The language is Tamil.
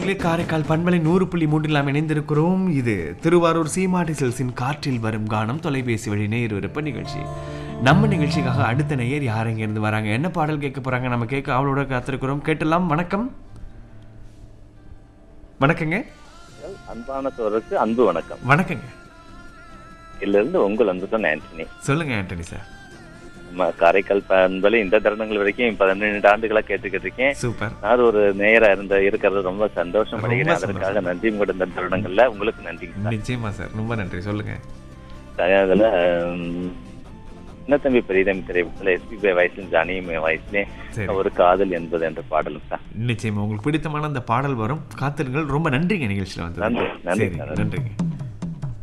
நேர்களே காரைக்கால் பண்பலை நூறு புள்ளி மூன்றில் நாம் இணைந்திருக்கிறோம் இது திருவாரூர் சீமாட்டி செல்ஸின் காற்றில் வரும் கானம் தொலைபேசி வழி நேர் விருப்ப நிகழ்ச்சி நம்ம நிகழ்ச்சிக்காக அடுத்த நேயர் யார் இருந்து வராங்க என்ன பாடல் கேட்க போறாங்க நம்ம கேட்க அவளோட காத்திருக்கிறோம் கேட்டலாம் வணக்கம் வணக்கங்க அன்பான சோழருக்கு அன்பு வணக்கம் வணக்கங்க இதிலிருந்து உங்கள் அன்புதான் ஆண்டனி சொல்லுங்க ஆண்டனி சார் நம்ம காரைக்கால் பண்பலை இந்த தருணங்கள் வரைக்கும் பதினெண்டு ஆண்டுகளா கேட்டுக்கிட்டு இருக்கேன் சூப்பர் நான் ஒரு நேரா இருந்த இருக்கிறது ரொம்ப சந்தோஷம் ரொம்ப அடைகிறேன் சந்தோஷம். அதற்காக நன்றி கூட இந்த தருணங்கள்ல உங்களுக்கு நன்றி நிச்சயமா சார் ரொம்ப நன்றி சொல்லுங்க அதுல உம், சின்ன தம்பி பெரிய தம்பி திரைப்படத்துல எஸ்பி வயசுல ஜானியும் வயசுலயும் சரி ஒரு காதல் என்பது என்ற பாடலும் தான் நிச்சயமா உங்களுக்கு பிடித்தமான அந்த பாடல் வரும் காத்திருங்கள் ரொம்ப நன்றிங்க நிகழ்ச்சியில் வந்து நன்றி, நன்றி, சரி நன்றி. நன்றிங்க